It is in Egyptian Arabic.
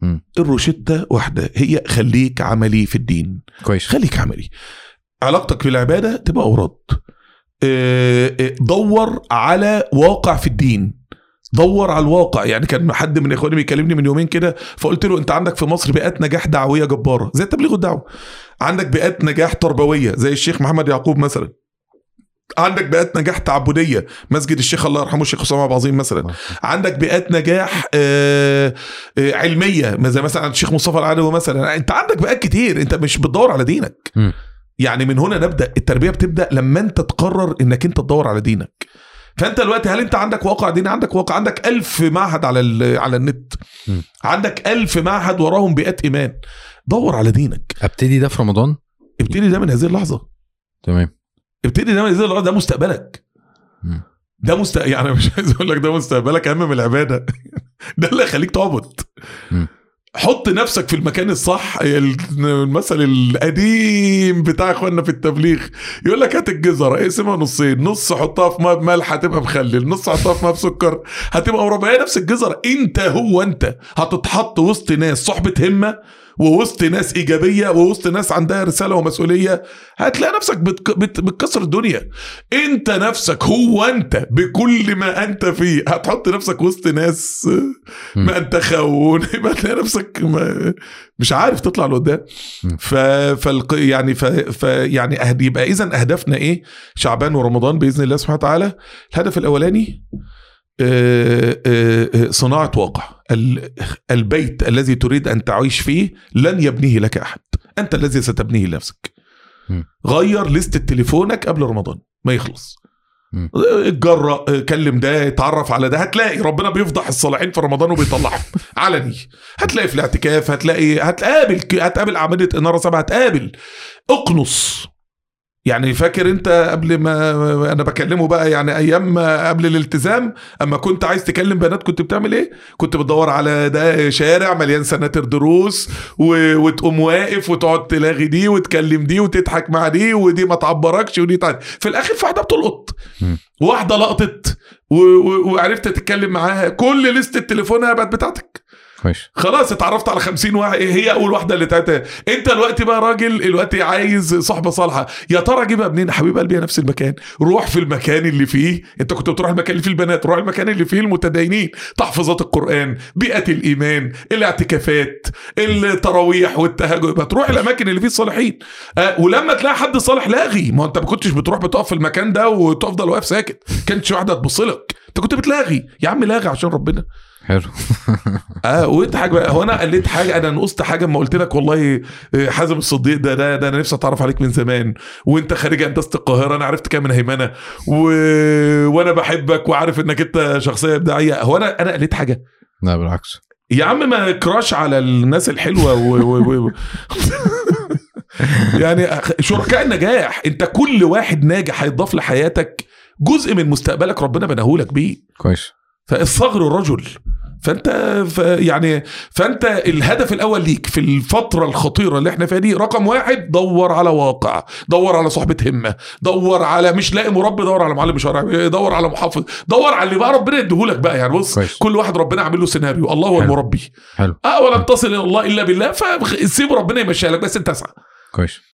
مم. الروشته واحده هي خليك عملي في الدين كويس خليك عملي علاقتك بالعباده تبقى اوراد آه، آه، دور على واقع في الدين دور على الواقع يعني كان حد من اخواني بيكلمني من يومين كده فقلت له انت عندك في مصر بيئات نجاح دعويه جباره زي التبليغ والدعوه عندك بيئات نجاح تربويه زي الشيخ محمد يعقوب مثلا عندك بيئات نجاح تعبديه مسجد الشيخ الله يرحمه الشيخ اسامه عبد العظيم مثلا عندك بيئات نجاح آه، آه، علميه زي مثلا عند الشيخ مصطفى العدوي مثلا انت عندك بيئات كتير انت مش بتدور على دينك مم. يعني من هنا نبدا التربيه بتبدا لما انت تقرر انك انت تدور على دينك فانت دلوقتي هل انت عندك واقع ديني عندك واقع عندك ألف معهد على ال- على النت م. عندك ألف معهد وراهم بيئات ايمان دور على دينك ابتدي ده في رمضان ابتدي ده من هذه اللحظه تمام ابتدي ده من هذه اللحظه ده مستقبلك مم. ده مست يعني مش عايز اقول لك ده مستقبلك اهم من العباده ده اللي هيخليك تعبد مم. حط نفسك في المكان الصح المثل القديم بتاع اخواننا في التبليغ يقول لك هات الجزره اقسمها نصين نص حطها في ماء بملح هتبقى مخلل نص حطها في ماء بسكر هتبقى مربع هي نفس الجزره انت هو انت هتتحط وسط ناس صحبه همه ووسط ناس ايجابيه ووسط ناس عندها رساله ومسؤوليه هتلاقي نفسك بتك... بت... بتكسر الدنيا انت نفسك هو انت بكل ما انت فيه هتحط نفسك وسط ناس مم. ما انت خون يبقى تلاقي نفسك ما مش عارف تطلع لقدام مم. ف فالق... يعني ف... ف يعني أهد... يبقى اذا اهدافنا ايه شعبان ورمضان باذن الله سبحانه وتعالى الهدف الاولاني آه، آه، آه، صناعه واقع ال- البيت الذي تريد ان تعيش فيه لن يبنيه لك احد انت الذي ستبنيه لنفسك مم. غير لستة تليفونك قبل رمضان ما يخلص مم. اتجرأ كلم ده اتعرف على ده هتلاقي ربنا بيفضح الصالحين في رمضان وبيطلعهم علني هتلاقي في الاعتكاف هتلاقي هتقابل هتقابل عمليه اناره سبعه هتقابل اقنص يعني فاكر انت قبل ما انا بكلمه بقى يعني ايام ما قبل الالتزام اما كنت عايز تكلم بنات كنت بتعمل ايه كنت بتدور على ده شارع مليان سناتر دروس و... وتقوم واقف وتقعد تلاغي دي وتكلم دي وتضحك مع دي ودي ما تعبركش ودي تعب. في الاخر في واحده بتلقط مم. واحده لقطت و... و... وعرفت تتكلم معاها كل لستة تليفونها بقت بتاعتك كويس خلاص اتعرفت على 50 واحد هي اول واحده اللي تعتها انت دلوقتي بقى راجل دلوقتي عايز صحبه صالحه يا ترى اجيبها منين يا حبيب قلبي هي نفس المكان روح في المكان اللي فيه انت كنت بتروح المكان اللي فيه البنات روح المكان اللي فيه المتدينين تحفظات القران بيئه الايمان الاعتكافات التراويح والتهجد يبقى تروح الاماكن اللي فيه الصالحين آه ولما تلاقي حد صالح لاغي ما انت ما كنتش بتروح بتقف في المكان ده وتفضل واقف ساكت كانتش واحده تبص لك انت كنت بتلاغي يا عم لاغي عشان ربنا حلو اه واضحك بقى هو انا قلت حاجه انا نقصت حاجه اما قلت لك والله آه، حازم الصديق ده ده, ده انا نفسي اتعرف عليك من زمان وانت خارج هندسه القاهره انا عرفت كام من هيمنه و... وانا بحبك وعارف انك انت شخصيه ابداعيه هو انا انا قلت حاجه لا بالعكس يا عم ما كراش على الناس الحلوه و... و... و... يعني شركاء النجاح انت كل واحد ناجح هيضاف لحياتك جزء من مستقبلك ربنا بناهولك بيه كويس فالصغر الرجل فانت ف يعني فانت الهدف الاول ليك في الفتره الخطيره اللي احنا فيها دي رقم واحد دور على واقع دور على صحبه همه دور على مش لاقي مربي دور على معلم شرعي دور على محافظ دور على اللي بقى ربنا يديهولك بقى يعني بص كويس. كل واحد ربنا عامل له سيناريو الله هو حلو. المربي حلو اه ولن تصل الى الله الا بالله فسيب ربنا يمشيها لك بس انت اسعى كويس